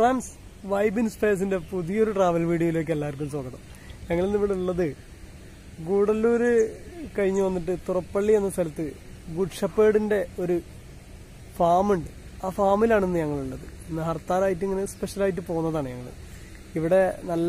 ഫർസാൻസ് vibe in സ്പേസിന്റെ പുതിയൊരു travel വീഡിയോയിലേക്ക് എല്ലാവർക്കും സ്വാഗതം ഞങ്ങളിന്ന് ഇവിടെ ഉള്ളത് ഗൂഡല്ലൂര് കഴിഞ്ഞ് വന്നിട്ട് തുറപ്പള്ളി എന്ന സ്ഥലത്ത് ഗുഡ് ഷപ്പേർഡിന്റെ ഒരു ഫാമുണ്ട് ആ ഫാമിലാണ് ഇന്ന് ഞങ്ങളുള്ളത് ഇന്ന് ഹർത്താലായിട്ട് ഇങ്ങനെ സ്പെഷ്യലായിട്ട് പോകുന്നതാണ് ഞങ്ങൾ ഇവിടെ നല്ല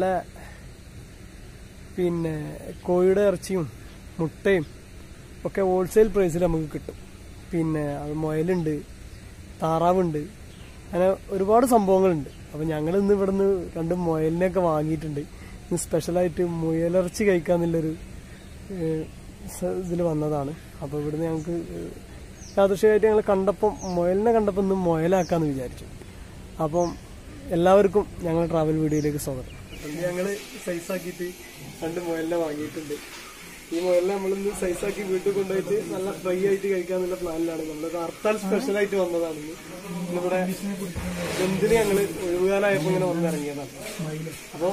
പിന്നെ കോഴിയുടെ ഇറച്ചിയും മുട്ടയും ഒക്കെ ഹോൾസെയിൽ പ്രൈസിൽ നമുക്ക് കിട്ടും പിന്നെ അത് മുയലുണ്ട് താറാവുണ്ട് അങ്ങനെ ഒരുപാട് സംഭവങ്ങളുണ്ട് അപ്പം ഞങ്ങൾ ഇന്ന് ഇവിടുന്ന് രണ്ട് മുയലിനെയൊക്കെ വാങ്ങിയിട്ടുണ്ട് ഇന്ന് സ്പെഷ്യലായിട്ട് മുയലിറച്ചി കഴിക്കാന്നുള്ളൊരു ഇതിൽ വന്നതാണ് അപ്പോൾ ഇവിടുന്ന് ഞങ്ങൾക്ക് യാദൃശ്യമായിട്ട് ഞങ്ങൾ കണ്ടപ്പം മുയലിനെ കണ്ടപ്പോൾ ഇന്ന് മുയലാക്കാന്ന് വിചാരിച്ചു അപ്പം എല്ലാവർക്കും ഞങ്ങൾ ട്രാവൽ വീഡിയോയിലേക്ക് സ്വാഗതം ഞങ്ങൾ സൈസാക്കിയിട്ട് രണ്ട് മുയലിനെ വാങ്ങിയിട്ടുണ്ട് ഈ മുയലിനെ നമ്മളിന്ന് സൈസാക്കി വീട്ടിൽ കൊണ്ടുപോയിട്ട് നല്ല ഫ്രൈ ആയിട്ട് കഴിക്കാന്നുള്ള പ്ലാനിലാണ് നമ്മളൊരു ഹർത്താൽ സ്പെഷ്യലായിട്ട് വന്നതാണ് ഇന്ന് ഇന്നിവിടെ എന്തിന് ഞങ്ങൾ ഒഴിവുകാലായപ്പോൾ ഇങ്ങനെ വന്നിറങ്ങിയതാണ് അപ്പോൾ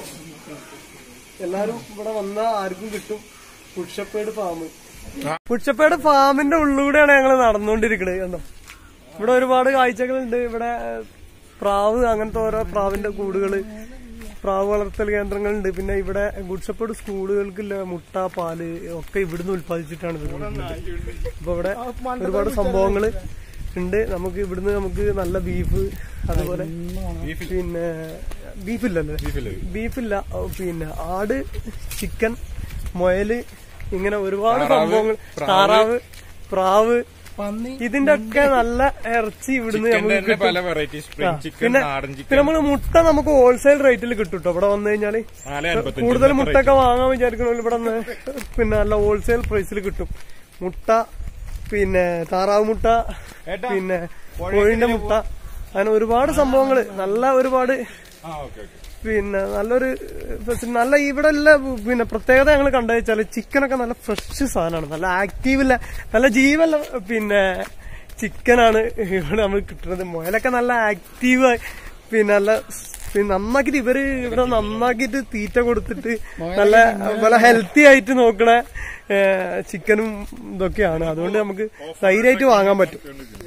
എല്ലാരും ഇവിടെ വന്ന ആർക്കും കിട്ടും പുഷപ്പേട് ഫാം പുഷപ്പേട് ഫാമിന്റെ ഉള്ളിലൂടെയാണ് ഞങ്ങൾ നടന്നുകൊണ്ടിരിക്കുന്നത് കണ്ടോ ഇവിടെ ഒരുപാട് കാഴ്ചകളുണ്ട് ഇവിടെ പ്രാവ് അങ്ങനത്തെ ഓരോ പ്രാവിന്റെ കൂടുകള് പ്രാവ് വളർത്തൽ കേന്ദ്രങ്ങളുണ്ട് പിന്നെ ഇവിടെ ഗുഡ്ഷപ്പേട് സ്കൂളുകൾക്കുള്ള മുട്ട പാല് ഒക്കെ ഇവിടുന്ന് ഉത്പാദിച്ചിട്ടാണ് വരുന്നത് അപ്പൊ ഇവിടെ ഒരുപാട് സംഭവങ്ങൾ ഉണ്ട് നമുക്ക് ഇവിടുന്ന് നമുക്ക് നല്ല ബീഫ് അതുപോലെ പിന്നെ ബീഫില്ലല്ലേ ബീഫില്ല ഓ, പിന്നെ ആട് ചിക്കൻ മുയല് ഇങ്ങനെ ഒരുപാട് സംഭവങ്ങൾ താറാവ് പ്രാവ് ഇതിന്റെ ഒക്കെ നല്ല ഇറച്ചി ഇവിടുന്ന് നമുക്ക് തന്നെ കിട്ടും പല വെറൈറ്റി സ്പ്രിംഗ് ചിക്കൻ പിന്നെ നാടൻ പിന്നെ ചിക്കൻ നമ്മള് മുട്ട നമുക്ക് ഹോൾസെയിൽ റേറ്റിൽ കിട്ടും കേട്ടോ ഇവിടെ വന്നു കഴിഞ്ഞാല് നാല് അൻപത്തഞ്ച് കൂടുതൽ മുട്ടയൊക്കെ വാങ്ങാൻ വിചാരിക്കണമെങ്കിൽ ഇവിടെ നിന്ന് പിന്നെ നല്ല ഹോൾസെയിൽ പ്രൈസിൽ കിട്ടും മുട്ട പിന്നെ താറാവ് മുട്ട പിന്നെ കോഴിന്റെ മുട്ട അങ്ങനെ ഒരുപാട് സംഭവങ്ങള് നല്ല ഒരുപാട് ആ ഓക്കെ ഓക്കെ പിന്നെ നല്ലൊരു ഫെസിലിറ്റി നല്ല ഇവിടെ എല്ലാം പിന്നെ പ്രത്യേകത ഞങ്ങൾ കണ്ടു വെച്ചാല് ചിക്കനൊക്കെ നല്ല ഫ്രഷ് സാധനമാണ് നല്ല ആക്റ്റീവില്ല നല്ല ജീവല്ല പിന്നെ ചിക്കനാണ് ഇവിടെ നമ്മൾ കിട്ടുന്നത് മുയലൊക്കെ നല്ല ആക്റ്റീവ് പിന്നെ നല്ല പിന്നെ നന്നാക്കിട്ട് ഇവര് ഇവിടെ നന്നാക്കിട്ട് തീറ്റ കൊടുത്തിട്ട് നല്ല നല്ല ഹെൽത്തി ആയിട്ട് നോക്കണ ചിക്കനും ഇതൊക്കെയാണ് അതുകൊണ്ട് നമുക്ക് ധൈര്യമായിട്ട് വാങ്ങാൻ പറ്റും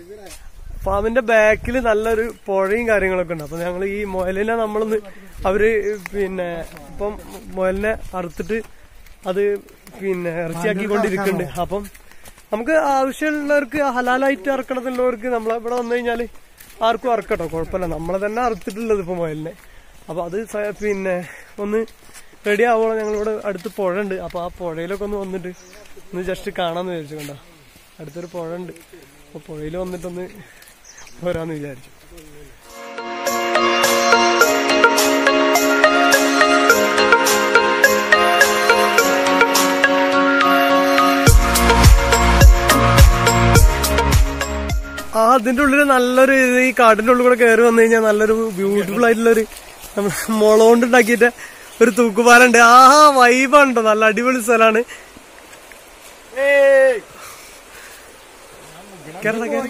ഫാമിന്റെ ബാക്കിൽ നല്ലൊരു പുഴയും കാര്യങ്ങളൊക്കെ ഉണ്ട് അപ്പൊ ഞങ്ങൾ ഈ മുയലിനെ നമ്മളൊന്ന് അവര് പിന്നെ ഇപ്പം മുയലിനെ അറുത്തിട്ട് അത് പിന്നെ ഇറച്ചിയാക്കിക്കൊണ്ടിരിക്കുന്നുണ്ട് അപ്പം നമുക്ക് ആവശ്യമുള്ളവർക്ക് ഹലാലായിട്ട് ഇറക്കണത്തുള്ളവർക്ക് നമ്മളെ ഇവിടെ വന്നു കഴിഞ്ഞാല് ആർക്കും ഇറക്കട്ടോ കുഴപ്പമില്ല നമ്മളെ തന്നെ അറുത്തിട്ടുള്ളത് ഇപ്പൊ മുയലിനെ അപ്പൊ അത് സ- പിന്നെ ഒന്ന് റെഡി ആവോളം ഞങ്ങളിവിടെ അടുത്ത് പുഴ ഉണ്ട് അപ്പൊ ആ പുഴയിലൊക്കെ ഒന്ന് വന്നിട്ട് ഒന്ന് ജസ്റ്റ് കാണാന്ന് വിചാരിച്ചു കണ്ടോ അടുത്തൊരു പുഴ ഉണ്ട് അപ്പൊ പുഴയിൽ വന്നിട്ടൊന്ന് പോരാന്ന് വിചാരിച്ചു ആ അതിന്റെ ഉള്ളിൽ നല്ലൊരു ഇത് ഈ കാടിന്റെ ഉള്ളിൽ കൂടെ കയറി വന്നു കഴിഞ്ഞാൽ നല്ലൊരു ബ്യൂട്ടിഫുൾ ആയിട്ടുള്ളൊരു നമ്മൾ മുള കൊണ്ട് ഉണ്ടാക്കിയിട്ട് ഒരു തൂക്കുപാലുണ്ട് ആ വൈബുണ്ടോ നല്ല അടിപൊളി സ്ഥലമാണ് കേരള കേറി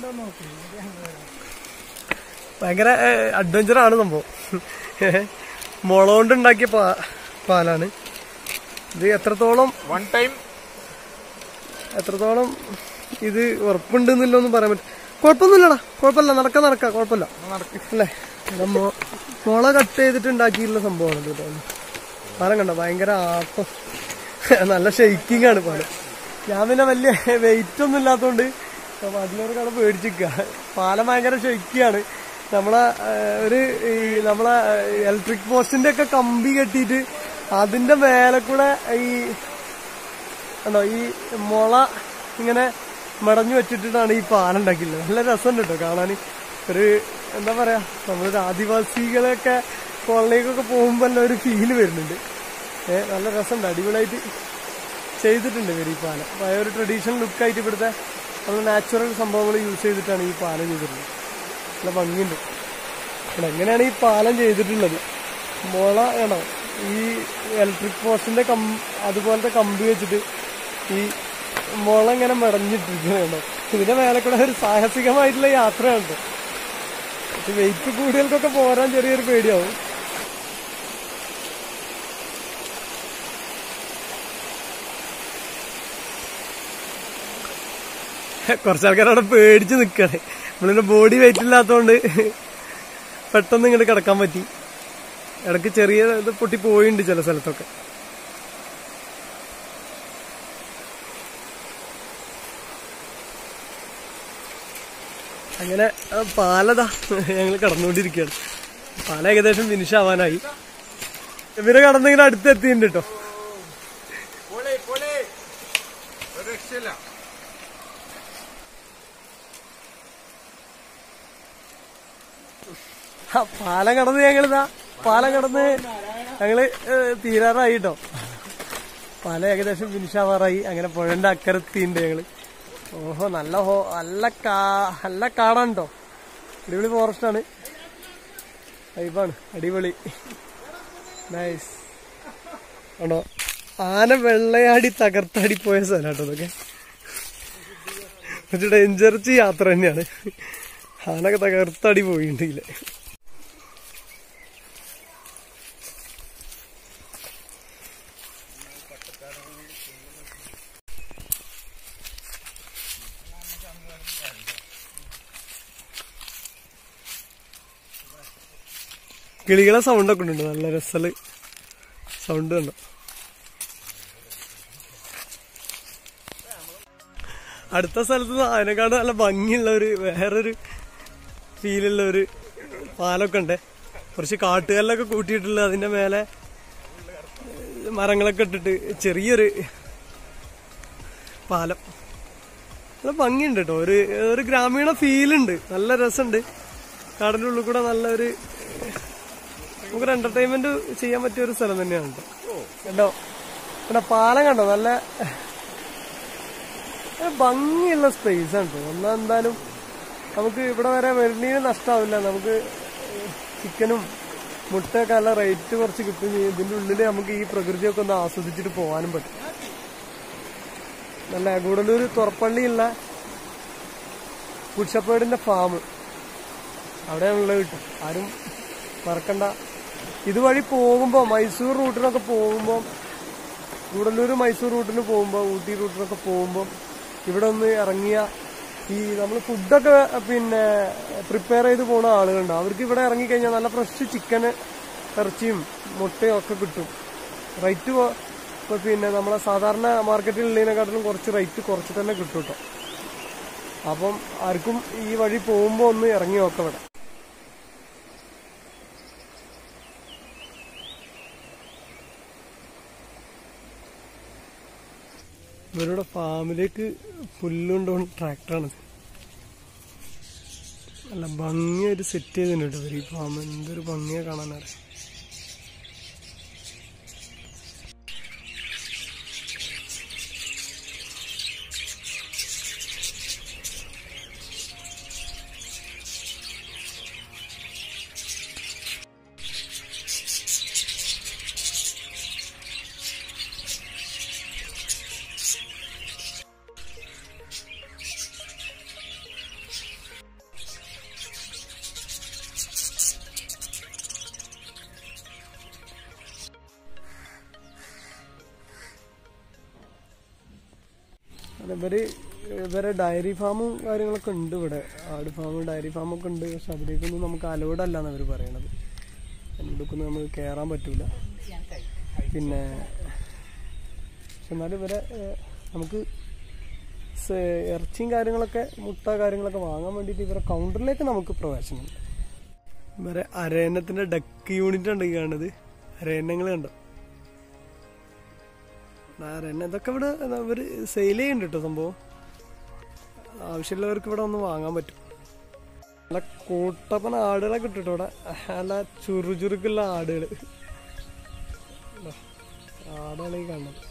ഭയങ്കര അഡ്വഞ്ചർ ആണ് സംഭവം മുള കൊണ്ട് ഉണ്ടാക്കിയ പാ- പാലാണ് ഇത് എത്രത്തോളം വൺ ടൈം എത്രത്തോളം ഇത് ഉറപ്പുണ്ടെന്നില്ലൊന്നും പറയാൻ പറ്റും കുഴപ്പമൊന്നുമില്ലടാ കുഴപ്പമില്ല നടക്കാൻ നടക്കാം കുഴപ്പമില്ല അല്ലേ ഇത് മൊ- മുള കട്ട് ചെയ്തിട്ട് ഉണ്ടാക്കിയിട്ടുള്ള സംഭവമാണ് ഇത് കേട്ടോ പാലം കണ്ട ഭയങ്കര ആട്ടം നല്ല ഷെയ്ക്കിംഗ് ആണ് പാലം ഞാൻ പിന്നെ വലിയ വെയിറ്റ് ഒന്നും ഇല്ലാത്തതുകൊണ്ട് അതിലൊരു കട പേടിച്ചിരിക്കുക പാലം ഭയങ്കര ഷെയ്ക്കിയാണ് നമ്മളെ ആ, ഒരു ഈ നമ്മളെ ഇലക്ട്രിക് പോസ്റ്റിന്റെ ഒക്കെ കമ്പി കെട്ടിയിട്ട് അതിന്റെ മേലെ കൂടെ ഈ കണ്ടോ ഈ മുള ഇങ്ങനെ മടഞ്ഞു വെച്ചിട്ടാണ് ഈ പാലം ഉണ്ടാക്കിയിട്ടുള്ളത് നല്ല രസമുണ്ട് കേട്ടോ കാണാൻ ഒരു എന്താ പറയാ നമ്മളൊരു ആദിവാസികളെയൊക്കെ കോളനിക്കൊക്കെ പോകുമ്പോൾ എല്ലാം ഒരു ഫീല് വരുന്നുണ്ട് ഏഹ് നല്ല രസമുണ്ട് അടിപൊളിയായിട്ട് ചെയ്തിട്ടുണ്ട് ഇവർ ഈ പാലം പഴയ ഒരു ട്രഡീഷണൽ ലുക്കായിട്ട് ഇവിടുത്തെ നമ്മൾ നാച്ചുറൽ സംഭവങ്ങൾ യൂസ് ചെയ്തിട്ടാണ് ഈ പാലം ചെയ്തിട്ടുള്ളത് നല്ല ഭംഗിയുണ്ട് ഇവിടെ എങ്ങനെയാണ് ഈ പാലം ചെയ്തിട്ടുള്ളത് മുള ആണോ ഈ ഇലക്ട്രിക് പോസ്റ്റിന്റെ കം അതുപോലത്തെ കമ്പി വെച്ചിട്ട് ഈ മുള ഇങ്ങനെ മെടഞ്ഞിട്ടിരിക്കണോ ഇതിന്റെ മേലെ കൂടെ ഒരു സാഹസികമായിട്ടുള്ള യാത്രയുണ്ട് പക്ഷെ വെയിറ്റ് കൂടുതൽക്കൊക്കെ പോരാൻ ചെറിയൊരു പേടിയാവും കുറച്ച് ആൾക്കാർ അവിടെ പേടിച്ച് നിൽക്കണേ നമ്മളിന്റെ ബോഡി വെയിറ്റ് ഇല്ലാത്തതുകൊണ്ട് പെട്ടെന്ന് ഇങ്ങോട്ട് കിടക്കാൻ പറ്റി ഇടയ്ക്ക് ചെറിയ ഇത് പൊട്ടി പോയിട്ടുണ്ട് ചില സ്ഥലത്തൊക്കെ അങ്ങനെ ആ, പാലതാ ഞങ്ങൾ കടന്നുകൊണ്ടിരിക്കുകയാണ് പാല ഏകദേശം ഫിനിഷ് ആവാനായി ഇവര് കടന്നിങ്ങനെ അടുത്തെത്തിയിട്ടുണ്ട് കേട്ടോ പൊളി പൊളി ഒരു രക്ഷയില്ല ആ, പാലം കടന്ന് ഞങ്ങളിതാ പാലം കടന്ന് ഞങ്ങള് ഏ, തീരാറായി കേട്ടോ പാലം ഏകദേശം ഫിനിഷ് ആവാറായി അങ്ങനെ പുഴന്റെ അക്കരത്തിണ്ട് ഞങ്ങള് ഓഹോ നല്ല ഹോ നല്ല കാ നല്ല കാടാണ് കേട്ടോ അടിപൊളി ഫോറസ്റ്റ് ആണ് വൈബാണ് അടിപൊളി നൈസ് ആണോ ആന വെള്ളയാടി തകർത്താടി പോയ സ്ഥലം കേട്ടോ അതൊക്കെ കുറച്ച് ഡേഞ്ചർച്ച് യാത്ര തന്നെയാണ് ആനൊക്കെ തകർത്താടി പോയിട്ടില്ല കിളികളെ സൗണ്ട് ഒക്കെ ഉണ്ട് നല്ല രസല് സൗണ്ട് കണ്ടോ അടുത്ത സ്ഥലത്ത് അതിനെക്കാട് നല്ല ഭംഗിയുള്ള ഒരു വേറൊരു ഫീലുള്ള ഒരു പാലൊക്കെ ഉണ്ട് കുറച്ച് കാട്ടുകല്ലൊക്കെ കൂട്ടിയിട്ടുള്ള അതിന്റെ മേലെ മരങ്ങളൊക്കെ ഇട്ടിട്ട് ചെറിയൊരു പാലം നല്ല ഭംഗിയുണ്ട് കേട്ടോ ഒരു ഒരു ഗ്രാമീണ ഫീലുണ്ട് നല്ല രസമുണ്ട് കാടിന്റെ ഉള്ളിൽ കൂടെ നല്ലൊരു നമുക്കൊരു എന്റർടൈൻമെന്റ് ചെയ്യാൻ പറ്റിയ ഒരു സ്ഥലം തന്നെയാണ് കേട്ടോ കണ്ടോ കണ്ടോ പാലം കണ്ടോ നല്ല ഒരു ഭംഗിയുള്ള സ്പേസ് ആണ് കേട്ടോ ഒന്നാ എന്തായാലും നമുക്ക് ഇവിടെ വരെ വരുന്നതിന് നഷ്ടാവില്ല നമുക്ക് ചിക്കനും മുട്ടയൊക്കെ നല്ല റേറ്റ് കുറച്ച് കിട്ടുകയും ചെയ്യും ഇതിന്റെ ഉള്ളിൽ നമുക്ക് ഈ പ്രകൃതിയൊക്കെ ഒന്ന് ആസ്വദിച്ചിട്ട് പോകാനും പറ്റും നല്ല ഗൂഡല്ലൂർ തുറപ്പള്ളിയുള്ള കുടിശപ്പേടിന്റെ ഫാം അവിടെയാണുള്ളത് കിട്ടും ആരും മറക്കണ്ട ഇതുവഴി പോകുമ്പോൾ മൈസൂർ റൂട്ടിനൊക്കെ പോകുമ്പോൾ ഗൂഡല്ലൂർ മൈസൂർ റൂട്ടിന് പോകുമ്പോൾ ഊട്ടി റൂട്ടിനൊക്കെ പോകുമ്പോൾ ഇവിടെ ഒന്ന് ഇറങ്ങിയ ഈ നമ്മൾ ഫുഡൊക്കെ പിന്നെ പ്രിപ്പയർ ചെയ്ത് പോണ ആളുകളുണ്ട് അവർക്ക് ഇവിടെ ഇറങ്ങിക്കഴിഞ്ഞാൽ നല്ല ഫ്രഷ് ചിക്കന് ഇറച്ചിയും മുട്ടയും ഒക്കെ കിട്ടും റേറ്റ് ഇപ്പൊ പിന്നെ നമ്മളെ സാധാരണ മാർക്കറ്റിൽ ഉള്ളതിനെക്കാട്ടിലും കുറച്ച് റേറ്റ് കുറച്ച് തന്നെ കിട്ടും കേട്ടോ അപ്പം ആർക്കും ഈ വഴി പോകുമ്പോൾ ഒന്ന് ഇറങ്ങി നോക്കാം ഇവിടെ ഇവരുടെ ഫാമിലേക്ക് പുല്ലുകൊണ്ടുപോകുന്ന ട്രാക്ടറാണിത് നല്ല ഭംഗിയായിട്ട് സെറ്റ് ചെയ്തിട്ടുണ്ട് ഇവർ ഈ ഫാം എന്തൊരു ഭംഗിയാ കാണാനറിയാം അത് ഇവര് ഇവരെ ഡയറി ഫാമും കാര്യങ്ങളൊക്കെ ഉണ്ട് ഇവിടെ ആട് ഫാമും ഡയറി ഫാമൊക്കെ ഉണ്ട് പക്ഷെ അതിലേക്കൊന്നും നമുക്ക് അലോഡ് അല്ല എന്നാണ് അവർ പറയണത് അതിലേക്കൊന്നും നമുക്ക് കയറാൻ പറ്റൂല പിന്നെ പക്ഷെ എന്നാലും ഇവരെ ഏഹ്, നമുക്ക് സ- ഇറച്ചിയും കാര്യങ്ങളൊക്കെ മുട്ട കാര്യങ്ങളൊക്കെ വാങ്ങാൻ വേണ്ടിയിട്ട് ഇവരെ കൗണ്ടറിലേക്ക് നമുക്ക് പ്രവേശനമുണ്ട് ഇവരെ അരയന്നത്തിന്റെ ഡക്ക് യൂണിറ്റ് ഉണ്ട് ഈ കാണുന്നത് അരയന്നങ്ങൾ കണ്ടോ അരയന്ന ഇതൊക്കെ ഇവിടെ ഇവര് സെയിൽ ചെയ്യുന്നുണ്ട് കേട്ടോ സംഭവം ആവശ്യമുള്ളവർക്ക് ഇവിടെ ഒന്ന് വാങ്ങാൻ പറ്റും നല്ല കൂട്ടപ്പന ആടുകളൊക്കെ കിട്ടും കേട്ടോ ഇവിടെ നല്ല ചുറുചുറുക്കുള്ള ആടുകൾ ആടുകളെ ഈ കാണുന്നത്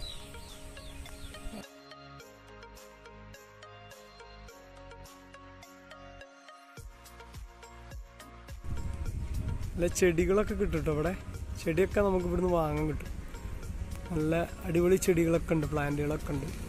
നല്ല ചെടികളൊക്കെ കിട്ടും കേട്ടോ ഇവിടെ ചെടിയൊക്കെ നമുക്ക് ഇവിടുന്ന് വാങ്ങാൻ കിട്ടും നല്ല അടിപൊളി ചെടികളൊക്കെ ഉണ്ട് പ്ലാന്റുകളൊക്കെ ഉണ്ട്